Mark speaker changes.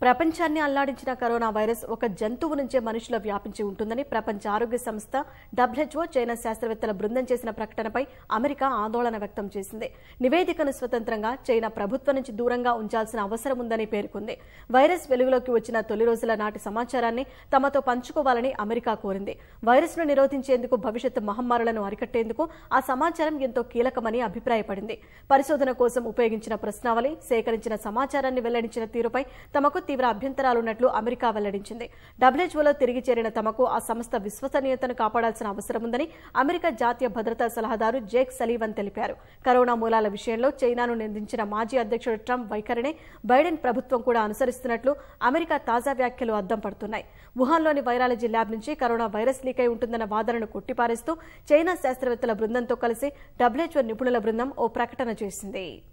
Speaker 1: ప్రపంచాన్ని అల్లాడించిన corona virus ఒక జంతువు నుంచే మనుషుల వ్యాపించి ఉంటుందని ప్రపంచ ఆరోగ్య సంస్థ డబ్ల్యూహెచ్ఓ చైనా శాస్త్రవేత్తల బృందం చేసిన ప్రకటనపై అమెరికా ఆందోళన వ్యక్తం చేసింది నివేదికను స్వతంత్రంగా చైనా ప్రభుత్వం నుంచి దూరంగా ఉంచాల్సిన అవసరం ఉందని పేర్కొంది వైరస్ వెలుగులోకి వచ్చిన తొలి రోజుల నాటి సమాచారాన్ని తమతో పంచుకోవాలని అమెరికా కోరింది వైరస్ను నిరోధించేందుకు భవిష్యత్తు మహమ్మారులను అరికట్టేందుకు ఆ సమాచారం ఎంతో కీలకమని అభిప్రాయపడింది పరిశోధన కోసం ఉపయోగించిన ప్రశ్నావళి సేకరించిన సమాచారాన్ని వెల్లడించిన తీరుపై తమకు తీవ్ర అభ్యంతరాలున్నట్లు అమెరికా వెల్లడించింది డబ్ల్యూహెచ్ఓలో తిరిగి చేరిన తమకు ఆ సంస్థ విశ్వసనీయతను కాపాడాల్సిన అవసరం ఉందని అమెరికా జాతీయ భద్రతా సలహాదారు జేక్ సలీవన్ తెలిపారు కరోనా మూలాల విషయంలో చైనాను నిందించిన మాజీ అధ్యక్షుడు ట్రంప్ వైఖరినే బైడెన్ ప్రభుత్వం కూడా అనుసరిస్తున్నట్లు అమెరికా తాజా వ్యాఖ్యలు అద్దం పడుతున్నాయి వుహాన్లోని వైరాలజీ ల్యాబ్ నుంచి కరోనా వైరస్ లీక్ అయి ఉంటుందన్న వాదనను కొట్టిపారేస్తూ చైనా శాస్త్రవేత్తల బృందంతో కలిసి డబ్ల్యూహెచ్ఓ నిపుణుల బృందం ఓ ప్రకటన చేసింది